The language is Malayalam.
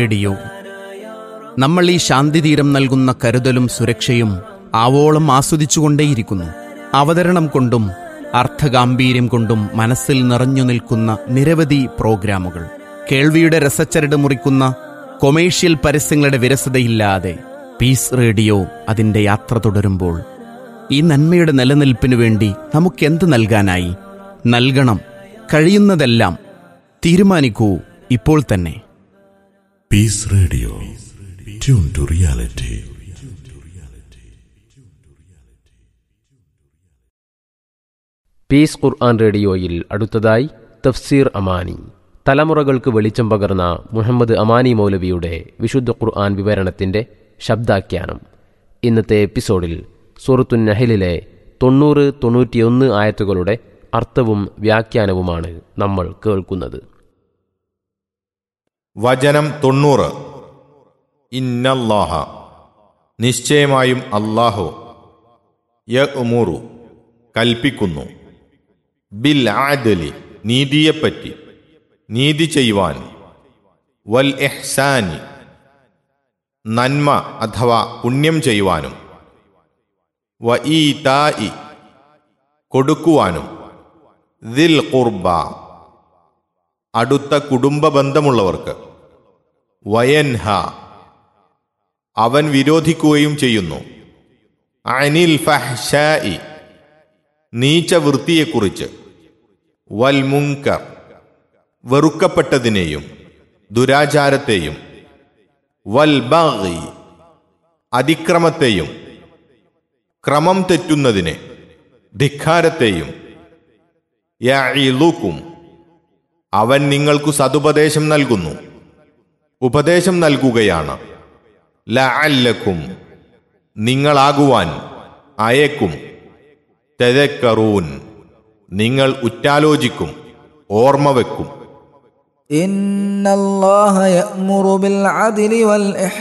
റേഡിയോ നമ്മൾ ഈ ശാന്തിതീരം നൽകുന്ന കരുതലും സുരക്ഷയും ആവോളം ആസ്വദിച്ചുകൊണ്ടേയിരിക്കുന്നു അവതരണം കൊണ്ടും അർത്ഥഗാംഭീര്യം കൊണ്ടും മനസ്സിൽ നിറഞ്ഞു നിൽക്കുന്ന നിരവധി പ്രോഗ്രാമുകൾ കേൾവിയുടെ രസച്ചരട് മുറിക്കുന്ന കൊമേഴ്ഷ്യൽ പരസ്യങ്ങളുടെ വിരസതയില്ലാതെ പീസ് റേഡിയോ അതിൻ്റെ യാത്ര തുടരുമ്പോൾ ഈ നന്മയുടെ നിലനിൽപ്പിനു വേണ്ടി നമുക്കെന്ത് നൽകാനായി നൽകണം കഴിയുന്നതെല്ലാം തീരുമാനിക്കൂ ഇപ്പോൾ തന്നെ peace radio tune to reality peace Quran റേഡിയോയിൽ അടുത്തതായി തഫ്സീർ അമാനി തലമുറകൾക്ക് വെളിച്ചം പകർന്ന മുഹമ്മദ് അമാനി മൗലവിയുടെ വിശുദ്ധ ഖുർആൻ വിവരണത്തിന്റെ ശബ്ദാഖ്യാനം ഇന്നത്തെ എപ്പിസോഡിൽ സൂറത്തു നഹലിലെ തൊണ്ണൂറ് തൊണ്ണൂറ്റിയൊന്ന് ആയത്തുകളുടെ അർത്ഥവും വ്യാഖ്യാനവുമാണ് നമ്മൾ കേൾക്കുന്നത് വചനം തൊണ്ണൂറ് ഇന്നല്ലാഹ നിശ്ചയമായും അല്ലാഹു യ ഉമുറു കൽപ്പിക്കുന്നു ബിൽ ആദലി നീതിയെപ്പറ്റി നീതി ചെയ്യുവാൻ വൽ എഹ്സാനി നന്മ അഥവാ പുണ്യം ചെയ്യുവാനും വ ഈ തായി കൊടുക്കുവാനും ദിൽ ഖുർബ അടുത്ത കുടുംബ ബന്ധമുള്ളവർക്ക് വയൻഹ അവൻ വിരോധിക്കുകയും ചെയ്യുന്നു അനിൽ ഫഹ്ഷായി നീച്ച വൃത്തിയെക്കുറിച്ച് വൽ മുങ്കർ വെറുക്കപ്പെട്ടതിനെയും ദുരാചാരത്തെയും വൽ ബാഗി അതിക്രമത്തെയും ക്രമം തെറ്റുന്നതിനെ ധിക്കാരത്തെയും യഇലുക്കും അവൻ നിങ്ങൾക്കു സതുപദേശം നൽകുന്നു ഉപദേശം നൽകുകയാണ് ലഅല്ലക്കും നിങ്ങളാകുവാൻ അയക്കും തെതക്കറൂൻ നിങ്ങൾ ഉറ്റാലോചിക്കും ഓർമ്മ വെക്കും إن الله يأمر بالعدل والإحسان